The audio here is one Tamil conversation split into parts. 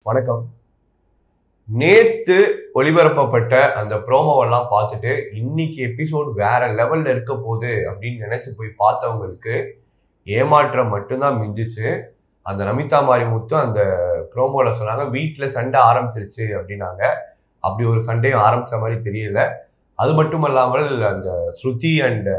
வணக்கம் நேத்து ஒளிபரப்பப்பட்ட அந்த ப்ரோமோவெல்லாம் பார்த்துட்டு இன்னைக்கு எபிசோட் வேற லெவல்ல இருக்க போகுது அப்படின்னு நினைச்சு போய் பார்த்தவங்களுக்கு ஏமாற்றம் மட்டும்தான் மிஞ்சிச்சு அந்த நமிதா மாரிமுத்து அந்த ப்ரோமோல சொன்னாங்க வீட்டில் சண்டை ஆரம்பிச்சிருச்சு அப்படின்னாங்க அப்படி ஒரு சண்டையும் ஆரம்பிச்ச மாதிரி தெரியல அது மட்டும் இல்லாமல் அந்த ஸ்ருதி அண்ட்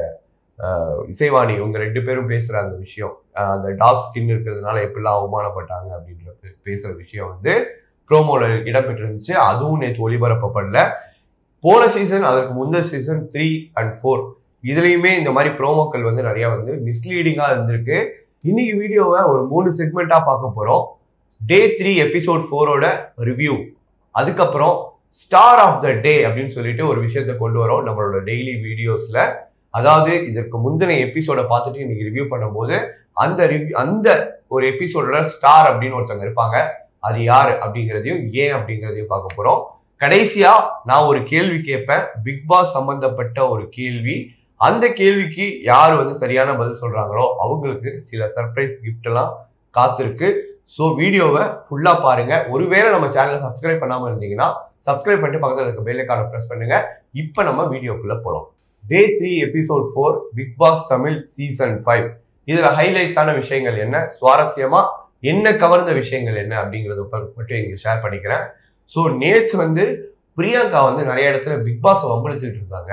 இசைவாணி இவங்க ரெண்டு பேரும் பேசுற அந்த விஷயம் அஹ் அந்த டாக் ஸ்கின் இருக்கிறதுனால எப்படிலாம் அவமானப்பட்டாங்க அப்படின்ற பே- பேசுற விஷயம் வந்து ப்ரோமோல இடம்பெற்றிருந்துச்சு அதுவும் நேற்று ஒளிபரப்பப்படல போன சீசன் அதற்கு முந்தைய சீசன் த்ரீ அண்ட் ஃபோர் இதுலயுமே இந்த மாதிரி ப்ரோமோக்கள் வந்து நிறைய வந்து மிஸ்லீடிங்கா இருந்திருக்கு இன்னைக்கு வீடியோவை ஒரு மூணு செக்மெண்டா பார்க்க போறோம் டே த்ரீ எபிசோட் ஃபோரோட ரிவ்யூ அதுக்கப்புறம் ஸ்டார் ஆஃப் த டே அப்படின்னு சொல்லிட்டு ஒரு விஷயத்தை கொண்டு வரோம் நம்மளோட டெய்லி வீடியோஸ்ல அதாவது இதற்கு முந்தின எபிசோட பார்த்துட்டு இன்னைக்கு ரிவ்யூ பண்ணும்போது அந்த ரிவ்யூ அந்த ஒரு எபிசோடோட ஸ்டார் அப்படின்னு ஒருத்தவங்க இருப்பாங்க அது யார் அப்படிங்கிறதையும் ஏன் அப்படிங்கிறதையும் பார்க்க போறோம் கடைசியா நான் ஒரு கேள்வி கேட்பேன் பிக் பாஸ் சம்பந்தப்பட்ட ஒரு கேள்வி அந்த கேள்விக்கு யார் வந்து சரியான பதில் சொல்றாங்களோ அவங்களுக்கு சில சர்ப்ரைஸ் gift எல்லாம் காத்திருக்கு ஸோ வீடியோவை ஃபுல்லா பாருங்க ஒருவேளை நம்ம சேனலை சப்ஸ்கிரைப் பண்ணாம இருந்தீங்கன்னா சப்ஸ்கிரைப் பண்ணிட்டு பக்கத்தில் இருக்க பெல்லைக்கான ப்ரெஸ் பண்ணுங்க இப்போ நம்ம வீடியோக்குள்ள போகலாம் day three episode four big boss Tamil season five இதுல ஹைலைட்ஸான விஷயங்கள் என்ன சுவாரஸ்யமா என்ன கவர்ந்த விஷயங்கள் என்ன அப்படிங்கறத ப- மட்டும் இங்க ஷேர் பண்ணிக்கிறேன் ஸோ நேற்று வந்து பிரியங்கா வந்து நிறைய இடத்துல பிக் பாஸ் வம்பளிச்சுட்டு இருந்தாங்க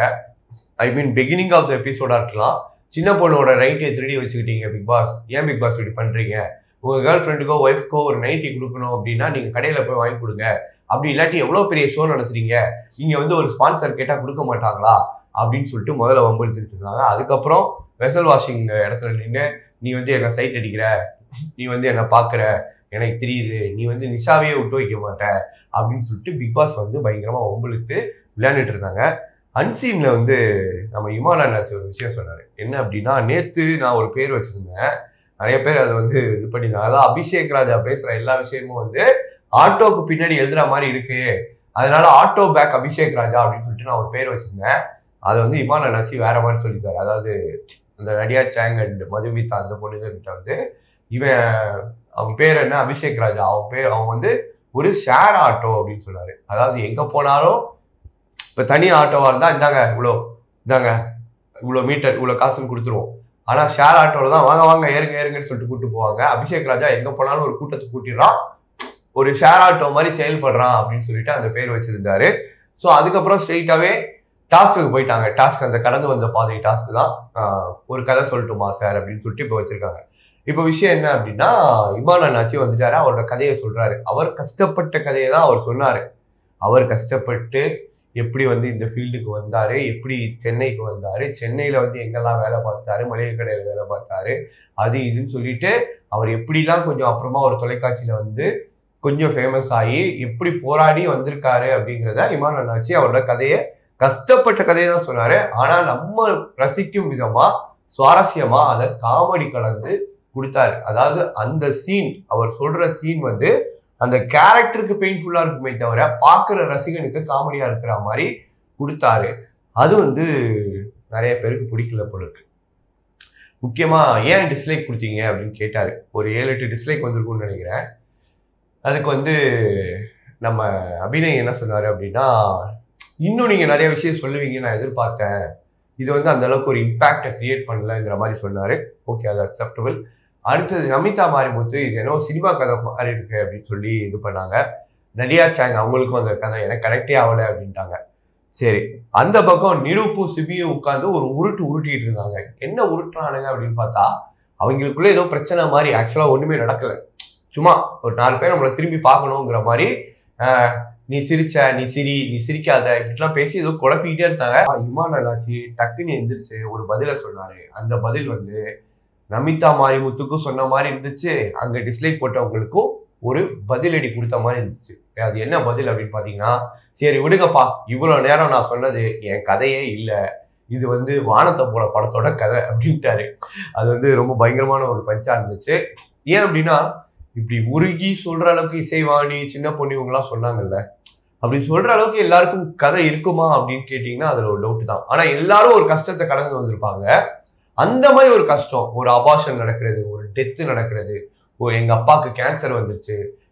ஐ மீன் பிகினிங் ஆஃப் த எபிசோடா இருக்கலாம் சின்ன பொண்ணோட நைட்டியை திருடி வச்சுக்கிட்டீங்க பிக் பாஸ் ஏன் பிக் பாஸ் இப்படி பண்றீங்க உங்க கேர்ள் ஃப்ரெண்டுக்கோ ஒய்ஃப்க்கோ ஒரு நைட்டி கொடுக்கணும் அப்படின்னா நீங்க கடையில போய் வாங்கி கொடுங்க அப்படி இல்லாட்டி எவ்வளவு பெரிய ஷோ நடத்துறீங்க நீங்க வந்து ஒரு ஸ்பான்சர் கேட்டா கொடுக்க மாட்டாங்களா அப்படின்னு சொல்லிட்டு முதல்ல வம்பளிச்சுட்டு இருந்தாங்க அதுக்கப்புறம் வெசல் வாஷிங் இடத்துல நின்று நீ வந்து என்ன சைட் அடிக்கிற நீ வந்து என்ன பார்க்குற எனக்கு தெரியுது நீ வந்து நிஷாவையே விட்டு வைக்க மாட்ட அப்படின்னு சொல்லிட்டு பிக் பாஸ் வந்து பயங்கரமா வம்பிழுத்து விளையாண்டுட்டு இருந்தாங்க அன்சீன்ல வந்து நம்ம இமான் அண்ணாச்சி ஒரு விஷயம் சொன்னாரு என்ன அப்படின்னா நேத்து நான் ஒரு பேர் வச்சிருந்தேன் நிறைய பேர் அதை வந்து இது பண்ணியிருந்தாங்க அதாவது அபிஷேக் ராஜா பேசுற எல்லா விஷயமும் வந்து ஆட்டோக்கு பின்னாடி எழுதுற மாதிரி இருக்கு அதனால ஆட்டோ பேக் அபிஷேக் ராஜா அப்படின்னு சொல்லிட்டு நான் ஒரு பேர் வச்சிருந்தேன் அதை வந்து இமான் அண்ணாச்சி வேற மாதிரி சொல்லிட்டாரு அதாவது அந்த நடியா சேங் அண்ட் மதுமிதா அந்த பொண்ணுகிட்ட வந்து இவன் அவன் பேர் என்ன அபிஷேக் ராஜா அவன் பேர் அவன் வந்து ஒரு ஷேர் ஆட்டோ அப்படின்னு சொன்னாரு அதாவது எங்க போனாலும் இப்ப தனி ஆட்டோவா இருந்தா இந்தாங்க இவ்வளோ இந்தாங்க இவ்வளோ மீட்டர் இவ்வளோ காசுன்னு கொடுத்துருவோம் ஆனா ஷேர் ஆட்டோல தான் வாங்க வாங்க ஏறுங்க ஏறுங்கன்னு சொல்லிட்டு கூட்டு போவாங்க அபிஷேக் ராஜா எங்க போனாலும் ஒரு கூட்டத்தை கூட்டிடுறான் ஒரு ஷேர் ஆட்டோ மாதிரி செயல்படுறான் அப்படின்னு சொல்லிட்டு அந்த பேர் வச்சிருந்தாரு ஸோ அதுக்கப்புறம் ஸ்ட்ரெயிட்டாவே டாஸ்க்கு போயிட்டாங்க டாஸ்க் அந்த கடந்து வந்த பாதை டாஸ்க் தான் ஆஹ் ஒரு கதை சொல்லட்டுமா சார் அப்படின்னு சொல்லிட்டு இப்போ வச்சிருக்காங்க இப்போ விஷயம் என்ன அப்படின்னா இமான் அண்ணாச்சி வந்துட்டாரு அவரோட கதையை சொல்றாரு அவர் கஷ்டப்பட்ட கதையை தான் அவர் சொன்னாரு அவர் கஷ்டப்பட்டு எப்படி வந்து இந்த ஃபீல்டுக்கு வந்தாரு எப்படி சென்னைக்கு வந்தாரு சென்னையில வந்து எங்கெல்லாம் வேலை பார்த்தாரு மளிகை கடையில வேலை பார்த்தாரு அது இதுன்னு சொல்லிட்டு அவர் எப்படிலாம் கொஞ்சம் அப்புறமா ஒரு தொலைக்காட்சியில வந்து கொஞ்சம் ஃபேமஸ் ஆகி எப்படி போராடி வந்திருக்காரு அப்படிங்கிறத இமான் அண்ணாச்சி அவரோட கதையை கஷ்டப்பட்ட கதையை தான் சொன்னாரு ஆனா நம்ம ரசிக்கும் விதமா சுவாரஸ்யமா அதை காமெடி கலந்து கொடுத்தாரு அதாவது அந்த சீன் அவர் சொல்ற சீன் வந்து அந்த கேரக்டருக்கு பெயின்ஃபுல்லா இருக்குமே தவிர பார்க்குற ரசிகனுக்கு காமெடியா இருக்கிற மாதிரி கொடுத்தாரு அது வந்து நிறைய பேருக்கு பிடிக்கல போல இருக்கு முக்கியமா ஏன் டிஸ்லைக் கொடுத்தீங்க அப்படின்னு கேட்டாரு ஒரு ஏழு எட்டு டிஸ்லைக் வந்திருக்கும்னு நினைக்கிறேன் அதுக்கு வந்து நம்ம அபிநய் என்ன சொன்னாரு அப்படின்னா இன்னும் நீங்க நிறைய விஷயம் சொல்லுவீங்கன்னு நான் எதிர்பார்த்தேன் இது வந்து அந்த அளவுக்கு ஒரு இம்பாக்டை கிரியேட் பண்ணலங்கிற மாதிரி சொன்னாரு ஓகே அது அக்செப்டபிள் அடுத்தது நமிதா மாரிமுத்து இது என்ன சினிமா கதை மாதிரி இருக்கு அப்படின்னு சொல்லி இது பண்ணாங்க நடியா சாங் அவங்களுக்கும் அந்த கதை எனக்கு கரெக்டே ஆகலை அப்படின்ட்டாங்க சரி அந்த பக்கம் நிரூப்பு சிபியும் உட்காந்து ஒரு உருட்டு உருட்டிட்டு இருந்தாங்க என்ன உருட்டுறானுங்க அப்படின்னு பார்த்தா அவங்களுக்குள்ள ஏதோ பிரச்சனை மாதிரி ஆக்சுவலா ஒண்ணுமே நடக்கல சும்மா ஒரு நாலு பேர் நம்மளை திரும்பி பார்க்கணுங்கிற மாதிரி ஆஹ், நீ சிரிச்ச நீ சிரி நீ சிரிக்காத இப்படிலாம் பேசி ஏதோ குழப்பிக்கிட்டே இருந்தாங்க இமான் அண்ணாச்சி டக்குன்னு எந்திரிச்சு ஒரு பதிலை சொன்னாரு அந்த பதில் வந்து நமிதா மாரிமுத்துக்கும் சொன்ன மாதிரி இருந்துச்சு அங்க டிஸ்லைக் போட்டவங்களுக்கும் ஒரு பதிலடி கொடுத்த மாதிரி இருந்துச்சு அது என்ன பதில் அப்படின்னு பாத்தீங்கன்னா சரி விடுங்கப்பா இவ்வளவு நேரம் நான் சொன்னது என் கதையே இல்லை இது வந்து வானத்தை போல படத்தோட கதை அப்படின்ட்டாரு அது வந்து ரொம்ப பயங்கரமான ஒரு பஞ்சா இருந்துச்சு ஏன் அப்படின்னா இப்படி உருகி சொல்ற அளவுக்கு இசைவாணி சின்ன பொண்ணு இவங்கெல்லாம் சொன்னாங்கல்ல அப்படி சொல்ற அளவுக்கு எல்லாருக்கும் கதை இருக்குமா அப்படின்னு கேட்டீங்கன்னா அதுல ஒரு டவுட் தான் ஆனா எல்லாரும் ஒரு கஷ்டத்தை கடந்து வந்திருப்பாங்க அந்த மாதிரி ஒரு கஷ்டம் ஒரு அபாஷன் நடக்கிறது ஒரு டெத்து நடக்கிறது ஓ எங்க அப்பாவுக்கு கேன்சர் வந்துருச்சு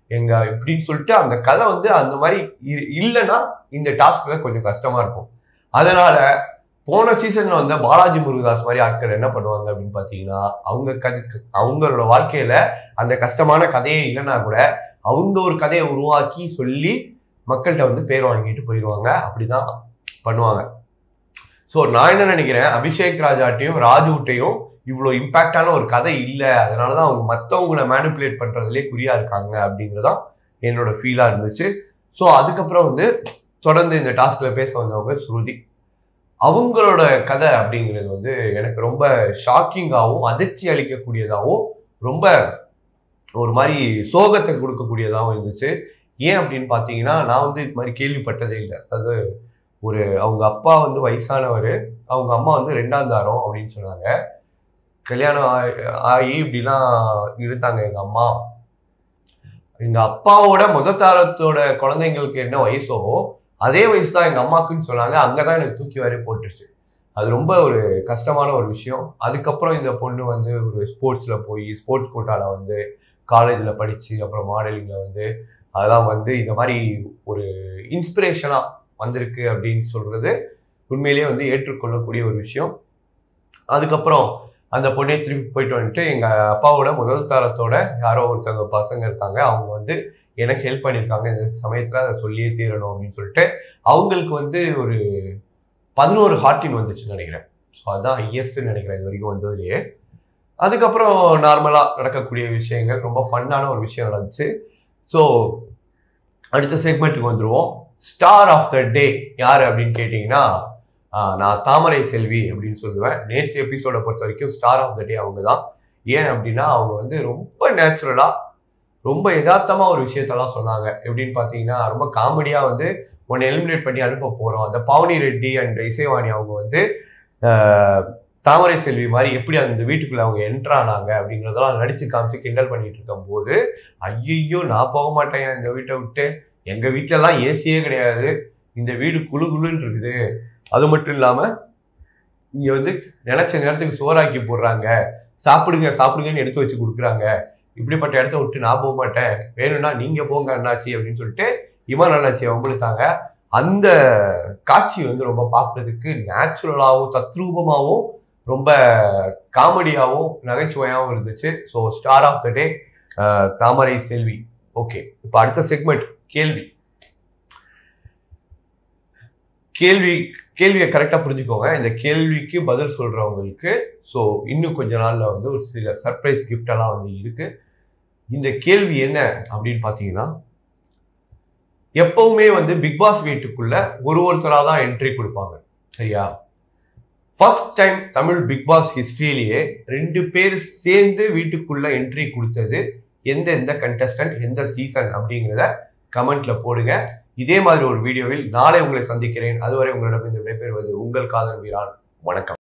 எங்க இப்படின்னு சொல்லிட்டு அந்த கதை வந்து அந்த மாதிரி இ- இல்லைன்னா இந்த டாஸ்க்ல கொஞ்சம் கஷ்டமா இருக்கும் அதனால போன சீசன்ல வந்த பாலாஜி முருகதாஸ் மாதிரி ஆட்கள் என்ன பண்ணுவாங்க அப்படின்னு பாத்தீங்கன்னா அவங்க கதை அவங்களோட வாழ்க்கையில அந்த கஷ்டமான கதையே இல்லைன்னா கூட அவங்க ஒரு கதையை உருவாக்கி சொல்லி மக்கள்கிட்ட வந்து பேர் வாங்கிட்டு போயிடுவாங்க அப்படிதான் பண்ணுவாங்க ஸோ நான் என்ன நினைக்கிறேன் அபிஷேக் ராஜாட்டையும் ராஜுட்டையும் இவ்வளோ இம்பாக்டான ஒரு கதை இல்லை அதனால தான் அவங்க மற்றவங்களை மேனிப்புலேட் பண்ணுறதுலே குறியா இருக்காங்க அப்படிங்கிறதான் என்னோட ஃபீலாக இருந்துச்சு ஸோ அதுக்கப்புறம் வந்து தொடர்ந்து இந்த டாஸ்கில் பேச வந்தவங்க ஸ்ருதி அவங்களோட கதை அப்படிங்கிறது வந்து எனக்கு ரொம்ப ஷாக்கிங்காகவும் அதிர்ச்சி அளிக்கக்கூடியதாகவும் ரொம்ப ஒரு மாதிரி சோகத்தை கொடுக்கக்கூடியதாகவும் இருந்துச்சு ஏன் அப்படின்னு பார்த்தீங்கன்னா நான் வந்து இது மாதிரி கேள்விப்பட்டதே இல்லை அதாவது ஒரு அவங்க அப்பா வந்து வயசானவர் அவங்க அம்மா வந்து ரெண்டாம் தாரம் அப்படின்னு சொன்னாங்க கல்யாணம் ஆகி- ஆகி இப்படிலாம் இருந்தாங்க எங்க அம்மா எங்க அப்பாவோட முத தாரத்தோட குழந்தைங்களுக்கு என்ன வயசோ அதே வயசு தான் எங்க அம்மாக்குன்னு சொன்னாங்க அங்கதான் எனக்கு தூக்கி வாரி போட்டுருச்சு அது ரொம்ப ஒரு கஷ்டமான ஒரு விஷயம் அதுக்கப்புறம் இந்த பொண்ணு வந்து ஒரு ஸ்போர்ட்ஸ்ல போய் ஸ்போர்ட்ஸ் கோட்டால வந்து காலேஜ்ல படிச்சு அப்புறம் மாடலிங்ல வந்து அதெல்லாம் வந்து இந்த மாதிரி ஒரு இன்ஸ்பிரேஷனா வந்திருக்கு அப்படின்னு சொல்றது உண்மையிலேயே வந்து ஏற்றுக்கொள்ளக்கூடிய ஒரு விஷயம் அதுக்கப்புறம் அந்த பொண்ணே திருப்பி போயிட்டு வந்துட்டு எங்க அப்பாவோட முதல் தரத்தோட யாரோ ஒருத்தவங்க பசங்க இருக்காங்க அவங்க வந்து எனக்கு ஹெல்ப் பண்ணியிருக்காங்க இந்த சமயத்துல அதை சொல்லியே தீரணும் அப்படின்னு சொல்லிட்டு அவங்களுக்கு வந்து ஒரு பதினோரு ஹார்டின் வந்துச்சுன்னு நினைக்கிறேன் ஸோ அதுதான் ஹையஸ்ட்னு நினைக்கிறேன் இது வரைக்கும் வந்ததுலேயே அதுக்கப்புறம் நார்மலாக நடக்கக்கூடிய விஷயங்கள் ரொம்ப ஃபன்னான ஒரு விஷயம் நடந்துச்சு ஸோ அடுத்த செக்மெண்ட்டுக்கு வந்துருவோம் ஸ்டார் ஆஃப் த டே யார் அப்படின்னு கேட்டிங்கன்னா ஆஹ், நான் தாமரை செல்வி அப்படின்னு சொல்லுவேன் நேற்று எபிசோடை பொறுத்த வரைக்கும் ஸ்டார் ஆஃப் த டே அவங்க தான் ஏன் அப்படின்னா அவங்க வந்து ரொம்ப நேச்சுரலாக ரொம்ப யதார்த்தமா ஒரு விஷயத்தெல்லாம் சொன்னாங்க எப்படின்னு பார்த்தீங்கன்னா ரொம்ப காமெடியாக வந்து உன்னை எலிமினேட் பண்ணி அனுப்ப போகிறோம் அந்த பவுனி ரெட்டி அண்ட் இசைவாணி அவங்க வந்து ஆஹ், தாமரை செல்வி மாதிரி எப்படி அந்த வீட்டுக்குள்ள அவங்க என்ட்ரானாங்க அப்படிங்கிறதெல்லாம் நடிச்சு காமிச்சு கிண்டல் பண்ணிட்டு இருக்கும் போது ஐயோ நான் போக மாட்டேன் இந்த வீட்டை விட்டு எங்க வீட்டிலலாம் ஏசியே கிடையாது இந்த வீடு குளு குளுன்னு இருக்குது அது மட்டும் இல்லாம இங்க வந்து நினைச்ச நேரத்துக்கு சோறாக்கி போடுறாங்க சாப்பிடுங்க சாப்பிடுங்கன்னு எடுத்து வச்சு கொடுக்குறாங்க இப்படிப்பட்ட இடத்த விட்டு நான் போக மாட்டேன் வேணும்னா நீங்க போங்க அண்ணாச்சி அப்படின்னு சொல்லிட்டு இவன் அண்ணாச்சி வம்பிழுத்தாங்க அந்த காட்சி வந்து ரொம்ப பார்க்கிறதுக்கு நேச்சுரலாகவும் தத்ரூபமாகவும் ரொம்ப காமெடியாகவும் நகைச்சுவையாகவும் இருந்துச்சு so star of the day Thamarai Selvi okay இப்போ அடுத்த செக்மெண்ட் கேள்வி கேள்வி கேள்வியை கரெக்டாக புரிஞ்சுக்கோங்க இந்த கேள்விக்கு பதில் சொல்றவங்களுக்கு ஸோ இன்னும் கொஞ்ச நாள்ல வந்து ஒரு சில சர்ப்ரைஸ் கிஃப்டெல்லாம் வந்து இருக்கு இந்த கேள்வி என்ன அப்படின்னு பார்த்தீங்கன்னா எப்பவுமே வந்து பிக் பாஸ் வீட்டுக்குள்ள ஒரு ஒருத்தராக தான் என்ட்ரி கொடுப்பாங்க சரியா first time Tamil big boss ஹிஸ்டரியிலேயே ரெண்டு பேர் சேர்ந்து வீட்டுக்குள்ள என்ட்ரி கொடுத்தது எந்த எந்த கண்டஸ்டன்ட் எந்த சீசன் அப்படிங்கிறத கமெண்ட்ல போடுங்க இதே மாதிரி ஒரு வீடியோவில் நாளை உங்களை சந்திக்கிறேன் அதுவரை உங்களிடம் இந்த விடைபெறுவது உங்கள் காதல் வீரான் வணக்கம்